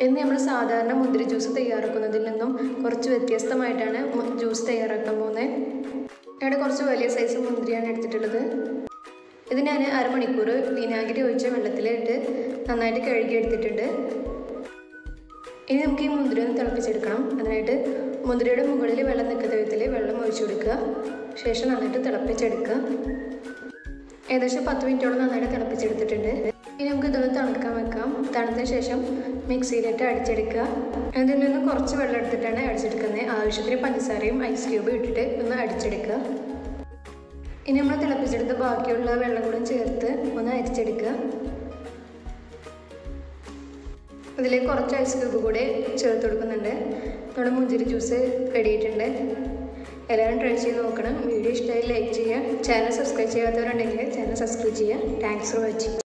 ഇന്ന് നമ്മൾ സാധാരണ മുന്തിരി ജ്യൂസ് തയ്യാറാക്കുന്നതിൽ നിന്നും കുറച്ച് വ്യത്യസ്തമായിട്ടാണ് മു- ജ്യൂസ് തയ്യാറാക്കാൻ പോകുന്നത് ഇവിടെ കുറച്ച് വലിയ സൈസ് മുന്തിരിയാണ് എടുത്തിട്ടുള്ളത് ഇത് ഞാൻ അരമണിക്കൂർ വിനാഗിരി ഒഴിച്ച വെള്ളത്തിലിട്ട് നന്നായിട്ട് കഴുകി എടുത്തിട്ടുണ്ട് ഇനി നമുക്ക് ഈ മുന്തിരി ഒന്ന് തിളപ്പിച്ചെടുക്കണം അതിനായിട്ട് മുന്തിരിയുടെ മുകളിൽ വെള്ളം നിൽക്കുന്ന വിധത്തിൽ വെള്ളം ഒഴിച്ചു കൊടുക്കുക ശേഷം നന്നായിട്ട് തിളപ്പിച്ചെടുക്കുക ഏകദേശം പത്ത് മിനിറ്റോളം നന്നായിട്ട് തിളപ്പിച്ചെടുത്തിട്ടുണ്ട് ഇനി നമുക്ക് ഇതൊന്ന് തണുക്കാൻ വെക്കാം തണുത്തതിന് ശേഷം മിക്സിയിലിട്ട് അടിച്ചെടുക്കുക അതിൽ നിന്ന് കുറച്ച് വെള്ളം എടുത്തിട്ടാണ് അടിച്ചെടുക്കുന്നത് ആവശ്യത്തിന് പഞ്ചസാരയും ഐസ് ക്യൂബ് ഇട്ടിട്ട് ഒന്ന് അടിച്ചെടുക്കുക ഇനി നമ്മൾ തിളപ്പിച്ചെടുത്ത് ബാക്കിയുള്ള വെള്ളം കൂടെ ചേർത്ത് ഒന്ന് അരിച്ചെടുക്കുക അതിലേക്ക് കുറച്ച് ഐസ് ക്യൂബ് കൂടെ ചേർത്ത് കൊടുക്കുന്നുണ്ട് നമ്മുടെ മുന്തിരി ജ്യൂസ് റെഡി ആയിട്ടുണ്ട് എല്ലാവരും ട്രൈ ചെയ്ത് നോക്കണം വീഡിയോ ഇഷ്ടമായി ലൈക്ക് ചെയ്യുക ചാനൽ സബ്സ്ക്രൈബ് ചെയ്യാത്തവരുണ്ടെങ്കിൽ ചാനൽ സബ്സ്ക്രൈബ് ചെയ്യുക താങ്ക്സ് ഫോർ വാച്ചിങ്